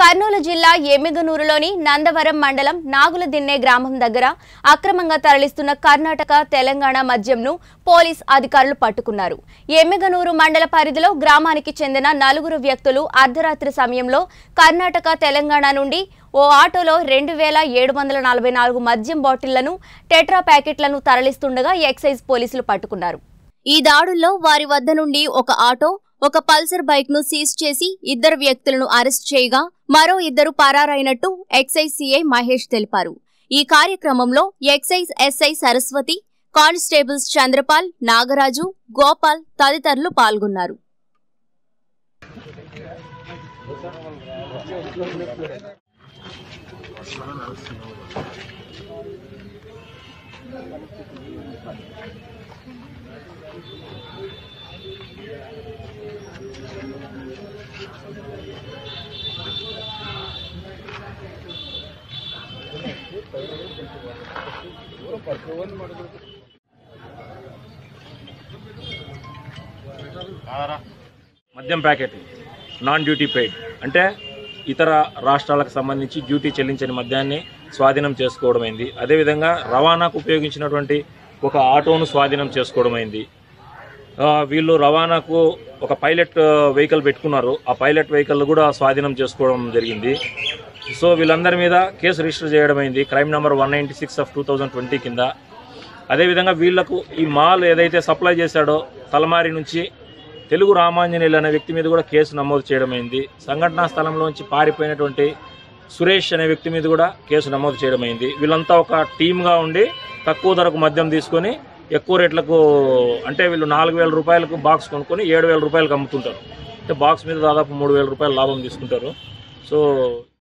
కర్నూలు జిల్లా ఎమ్మిగనూరులోని నందవరం మండలం నాగులదిన్నె గ్రామం దగ్గర అక్రమంగా తరలిస్తున్న కర్ణాటక తెలంగాణ మద్యంను పోలీస్ అధికారులు పట్టుకున్నారు ఎమ్మిగనూరు మండల పరిధిలో గ్రామానికి చెందిన నలుగురు వ్యక్తులు అర్ధరాత్రి సమయంలో కర్ణాటక తెలంగాణ నుండి ఓ ఆటోలో రెండు వేల ఏడు వందల నలభై నాలుగు మద్యం బాటిళ్లను టెట్రా ప్యాకెట్లను తరలిస్తుండగా ఎక్సైజ్ పోలీసులు పట్టుకున్నారు ఈ దాడుల్లో వారి వద్ద నుండి ఒక ఆటో ఒక పల్సర్ బైక్ ను సీజ్ చేసి ఇద్దరు వ్యక్తులను అరెస్ట్ చేయగా మరో ఇద్దరు పరారైనట్టు ఎక్సైజ్ సిఐ మహేష్ తెలిపారు ఈ కార్యక్రమంలో excise SI Saraswathi constables Chandrapal Nagaraju Gopal తదితరులు పాల్గొన్నారు మద్యం ప్యాకెట్ నాన్ డ్యూటీ పెయిడ్ అంటే ఇతర రాష్ట్రాలకు సంబంధించి డ్యూటీ చెల్లించని మద్యాన్ని స్వాధీనం చేసుకోవడమైంది అదేవిధంగా రవాణాకు ఉపయోగించినటువంటి ఒక ఆటోను స్వాధీనం చేసుకోవడమైంది ఆ, వీళ్ళు రవాణాకు ఒక పైలట్ వెహికల్ పెట్టుకున్నారు ఆ పైలట్ వెహికల్ కూడా స్వాధీనం చేసుకోవడం జరిగింది సో వీళ్ళందరి మీద కేసు రిజిస్టర్ చేయడమైంది crime number one ninety six of two thousand twenty కింద అదేవిధంగా వీళ్లకు ఈ మాల్ ఏదైతే సప్లై చేశాడో తలమారి నుంచి తెలుగు రామాంజనేయులు అనే వ్యక్తి మీద కూడా కేసు నమోదు చేయడమైంది సంఘటనా స్థలంలోంచి పారిపోయినటువంటి సురేష్ అనే వ్యక్తి మీద కూడా కేసు నమోదు చేయడమైంది వీళ్ళంతా ఒక టీమ్గా ఉండి తక్కువ ధరకు మద్యం తీసుకొని ఎక్కువ రేట్లకు అంటే వీళ్ళు నాలుగు వేల రూపాయలకు బాక్స్ కొనుక్కొని ఏడు వేల రూపాయలకు అమ్ముతుంటారు అంటే బాక్స్ మీద దాదాపు మూడు వేల రూపాయల లాభం తీసుకుంటారు సో